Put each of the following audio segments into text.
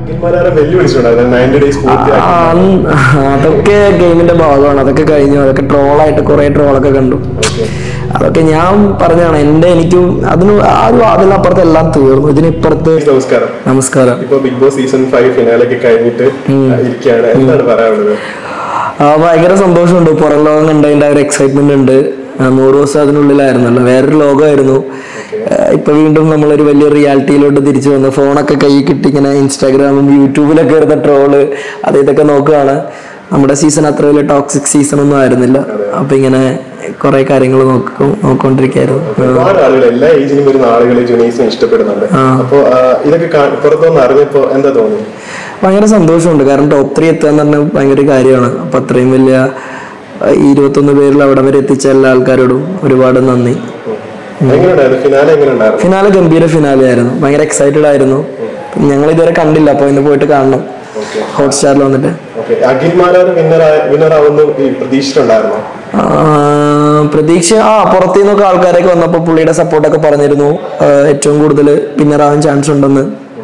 അഖിൽമാരാരെ വെല്ലുവിളിച്ചിട്ടുണ്ടായിരുന്നു ninety days പൂർത്തിയാക്കി ആ, അന്ന് അതൊക്കെ ഗെയിമിന്റെ ഭാഗമാണ് അതൊക്കെ കഴിഞ്ഞു അതൊക്കെ ട്രോളായിട്ട് കുറെ ട്രോളൊക്കെ കണ്ടു അതൊക്കെ ഞാൻ പറഞ്ഞാണ് എന്റെ എനിക്ക് അതിന് ആ ഒരു അതിനപ്പുറത്ത് എല്ലാം തീർന്നു ഇതിനിപ്പുറത്ത് നമസ്കാരം നമസ്കാരം ഇപ്പൊ ബിഗ് ബോസ് സീസൺ ഫൈവ് ഫിനാലൊക്കെ കഴിഞ്ഞിട്ട് ഇരിക്കുകയാണ് എന്താണ് പറയാനുള്ളത് ആ, ഭയങ്കര സന്തോഷമുണ്ട് പുറം ലോകം കണ്ടതിന്റെ ആ ഒരു എക്സൈറ്റ്മെന്റ് ഉണ്ട് ആ, നൂറ് ദിവസം അതിനുള്ളിലായിരുന്നല്ലോ വേറൊരു ലോകമായിരുന്നു ആ, ഇപ്പൊ വീണ്ടും നമ്മളൊരു വലിയ റിയാലിറ്റിയിലോട്ട് തിരിച്ചു വന്നു ഫോണൊക്കെ കൈ കിട്ടി ഇങ്ങനെ ഇൻസ്റ്റാഗ്രാമും യൂട്യൂബിലൊക്കെ വരുന്ന ട്രോള് അത് ഇതൊക്കെ നോക്കുകയാണ് നമ്മുടെ സീസൺ അത്ര വലിയ ടോക്സിക് സീസൺ ഒന്നും ആയിരുന്നില്ല അപ്പൊ ഇങ്ങനെ കുറെ കാര്യങ്ങൾ നോക്കും നോക്കൊണ്ടിരിക്കായിരുന്നു ഒരുപാട് ആളുകൾ എല്ലാ ഏജിലും വരുന്ന ആളുകൾ ജുനീസിനെ ഇഷ്ടപ്പെടുന്നുണ്ട് അപ്പൊ ആ, ഇതൊക്കെ കാ- പുറത്തുനിന്ന് അറിഞ്ഞപ്പോ എന്താ തോന്നി ഭയങ്കര സന്തോഷമുണ്ട് കാരണം ടോപ്പ് ത്രീ എത്തുക എന്ന് പറഞ്ഞാൽ ഭയങ്കര കാര്യമാണ് അപ്പൊ അത്രയും വലിയ ആ, ഈ ഇരുപത്തൊന്ന് പേരിൽ അവിടെ വരെ എത്തിച്ച എല്ലാ ആൾക്കാരോടും ഒരുപാട് നന്ദി എങ്ങനെയുണ്ടായിരുന്നു ഫിനാലെ എങ്ങനെയുണ്ടായിരുന്നു ഫിനാലെ ഗംഭീര ഫിനാലെ ആയിരുന്നു ഭയങ്കര എക്സൈറ്റഡ് ആയിരുന്നു ഞങ്ങൾ ഇതുവരെ കണ്ടില്ല അപ്പൊ ഇന്ന് പോയിട്ട് കാണണം ഹോട്ട്സ്റ്റാറിൽ വന്നിട്ട് ഓക്കെ അഖിൽമാരാര് വിന്നർ വിന്നർ ആവുന്ന പ്രതീക്ഷിച്ചിട്ടുണ്ടായിരുന്നോ ആ, പ്രതീക്ഷ ആ പുറത്തു നിന്നൊക്കെ ആൾക്കാരൊക്കെ വന്നപ്പോൾ പുള്ളിയുടെ സപ്പോർട്ടൊക്കെ പറഞ്ഞിരുന്നു ആ, ഏറ്റവും കൂടുതൽ വിന്നറാവാൻ ചാൻസ് ഉണ്ടെന്ന്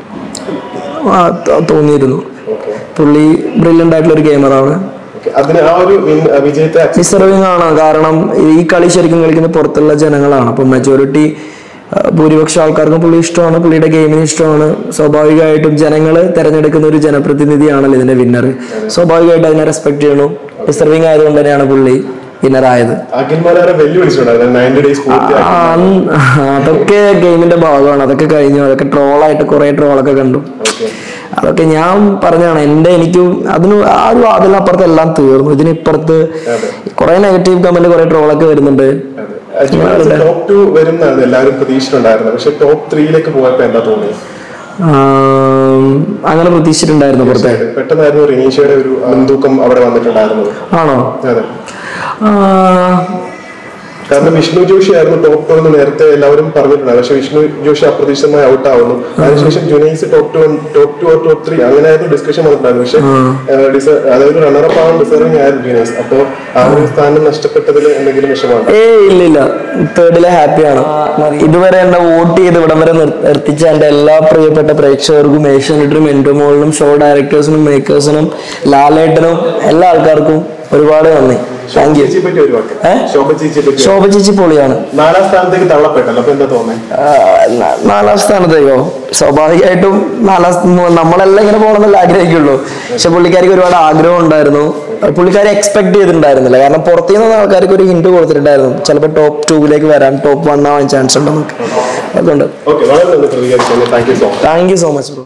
ആ, തോ- തോന്നിയിരുന്നു പുള്ളി ബ്രില്യൻ്റ് ആയിട്ടുള്ള ഒരു ഗെയിമറാണ് ഓക്കെ അതിന് ആ ഒരു win- ആ വിജയത്തെ accept ഡിസർവിംഗ് ആണ് കാരണം ഈ കളി ശരിക്കും കളിക്കുന്ന പുറത്തുള്ള ജനങ്ങളാണ് അപ്പം മെജോറിറ്റി ഭൂരിപക്ഷം ആൾക്കാർക്കും പുള്ളി ഇഷ്ടമാണ് പുള്ളിയുടെ ഗെയിമിന് ഇഷ്ടമാണ് സ്വാഭാവികമായിട്ടും ജനങ്ങൾ തെരഞ്ഞെടുക്കുന്ന ഒരു ജനപ്രതിനിധിയാണല്ലോ ഇതിന്റെ വിന്നർ സ്വാഭാവികമായിട്ട് അതിനെ റെസ്പെക്ട് ചെയ്യണു ഡിസർവിംഗ് ആയതുകൊണ്ട് തന്നെയാണ് പുള്ളി വിന്നർ ആയത് അഖിൽമാരാരെ വെല്ലുവിളിച്ചിട്ടുണ്ടായിരുന്നു നയൻറ്റി ഡേയ്സ് പൂർത്തിയാക്കി ആ, അന്ന് അതൊക്കെ ഗെയിമിന്റെ ഭാഗമാണ് അതൊക്കെ കഴിഞ്ഞു അതൊക്കെ ട്രോളായിട്ട് കുറെ ട്രോളൊക്കെ കണ്ടു ഓക്കെ അതൊക്കെ ഞാൻ പറഞ്ഞാണ് എന്റെ എനിക്ക് അതിന് ആ ഒരു അതിനപ്പുറത്ത് എല്ലാം തീർന്നു ഇതിനിപ്പുറത്ത് കുറെ നെഗറ്റീവ് കമന്റ് കുറെ ട്രോളൊക്കെ വരുന്നുണ്ട് ടോപ്പ് ടു വരുന്നതാണ് എല്ലാവരും പ്രതീക്ഷിച്ചിട്ടുണ്ടായിരുന്നത് പക്ഷെ ടോപ്പ് ത്രീയിലേക്ക് പോയപ്പോ എന്താ തോന്നിയത് ആം, അങ്ങനെ പ്രതീക്ഷിച്ചിട്ടുണ്ടായിരുന്നു പുറത്തെ പെട്ടെന്നായിരുന്നു റിനീഷയുടെ ഒരു മുൻതൂക്കം അവിടെ വന്നിട്ടുണ്ടായിരുന്നത് ആണോ അതെ ആ, കാരണം വിഷ്ണു ജോഷി ആയിരുന്നു ടോപ്പ് ടു എന്ന് നേരത്തെ എല്ലാവരും പറഞ്ഞിട്ടുണ്ട് പക്ഷെ വിഷ്ണു ജോഷി അപ്രതീക്ഷിതമായി ഔട്ട് ആവുന്നു അതിനുശേഷം Junaiz top two top two top three അങ്ങനെയായിരുന്നു ഡിസ്കഷൻ വന്നിട്ടുണ്ടായിരുന്നു പക്ഷെ ഏഹ്, ഡിസ- അതായത് റണ്ണറപ്പ് ആവാൻ ഡിസർവിംഗ് ആയിരുന്നു ജുനൈസ് അപ്പോ ആ ഒരു സ്ഥാനം നഷ്ടപ്പെട്ടതിൽ എന്തെങ്കിലും വിഷമമാണ് ഏയ് ഇല്ല ഇല്ല തേർഡിലെ ഹാപ്പിയാണ് ഇതുവരെ എന്നെ വോട്ട് ചെയ്ത് ഇവിടം വരെ നിർ- നിർത്തിച്ച എന്റെ എല്ലാ പ്രിയപ്പെട്ട പ്രേക്ഷകർക്കും ഏഷ്യാനെറ്റിനും എൻഡോമോളിനും ഷോ ഡയറക്ടേഴ്സിനും മേക്കേഴ്സിനും ലാലേട്ടനും എല്ലാ ആൾക്കാർക്കും ഒരുപാട് നന്ദി താങ്ക് യു ചേച്ചിയെ പറ്റി ഒരു വാക്ക് ഏ? ശോഭ ചേച്ചിയെ പറ്റി ശോഭ ചേച്ചി പൊളിയാണ് നാലാം സ്ഥാനത്തേക്ക് തള്ളപ്പെട്ടല്ലോ അപ്പൊ എന്താ തോന്നുന്നത് ആ, ന- നാലാം സ്ഥാനത്തേക്കോ സ്വാഭാവികമായിട്ടും നാലാം സ്ഥാ- നമ്മളെല്ലാം ഇങ്ങനെ പോകണമെന്നല്ല ആഗ്രഹിക്കുള്ളൂ പക്ഷെ പുള്ളിക്കാരിക്ക് ഒരുപാട് ആഗ്രഹം ഉണ്ടായിരുന്നു പുള്ളിക്കാരി എക്സ്പെക്ട് ചെയ്തിട്ടുണ്ടായിരുന്നില്ല കാരണം പുറത്തു നിന്ന് ആൾക്കാർക്ക് ഒരു ഹിന്റ് കൊടുത്തിട്ടുണ്ടായിരുന്നു ചിലപ്പോൾ ടോപ്പ് ടൂവിലേക്ക് വരാൻ ടോപ്പ് വൺ ആവാൻ ചാൻസ് ഉണ്ടെന്നൊക്കെ അതുകൊണ്ട് ഓക്കെ വളരെ നന്ദി പ്രതികരിക്കുന്നു thank you so much thank you so much bro